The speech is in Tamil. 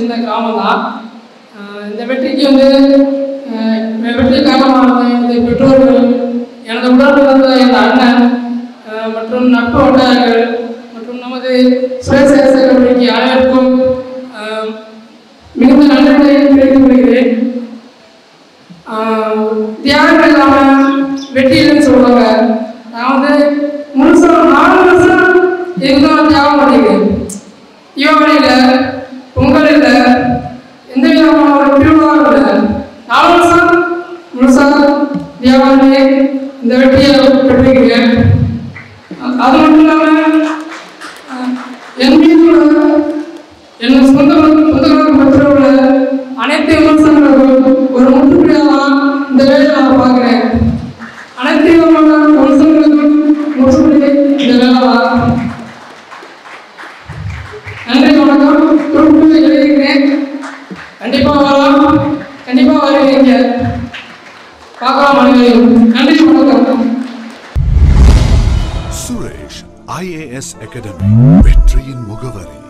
சின்ன கிராமம் தான் இந்த வெற்றிக்கு வந்து அஹ், வெற்றி காரணமாக எனது பெற்றோர்கள் எனது உடன் பிறந்த எனது அண்ணன் அஹ், மற்றும் நட்பு வட்டாரங்கள் மற்றும் நமது சுயசேச கல்லூரிக்கு அனைவருக்கும் அஹ், மிகுந்த நன்றிகளை தெரிவித்துக் கொள்கிறேன் ஆஹ் தியாகம் இல்லாம வெற்றி இல்லைன்னு சொல்லுவாங்க நான் வந்து முழுசா நாலு வருஷம் இதுதான் தியாகம் பண்ணிக்கிறேன் தீபாவளி இல்லை பொங்கல் இல்லை எந்த விதமான ஒரு திருவிழாவும் இல்லை நாலு வருஷம் முழுசா தியாகம் பண்ணி இந்த வெற்றியை பெற்றிருக்கிறேன் அ- அது மட்டும் இல்லாமல் என் மீது உள்ள என் சொந்த சொந்தங்களுக்கு மற்ற உள்ள அனைத்து விமர்சனங்களுக்கும் ஒரு முற்றுப்புள்ளியாக இந்த வேலையை நான் பார்க்கிறேன் அனைத்து விதமான விமர்சனங்களுக்கும் முற்றுப்புள்ளி இந்த வேலை தான் நன்றி வணக்கம் துருப்பு எழுதிக்கிறேன் கண்டிப்பா வரலாம் கண்டிப்பா வருவீங்க பார்க்கலாம் அனைவரையும் நன்றி வணக்கம் சுரேஷ் ஐஏஎஸ் அகாடமி வெற்றியின் முகவரி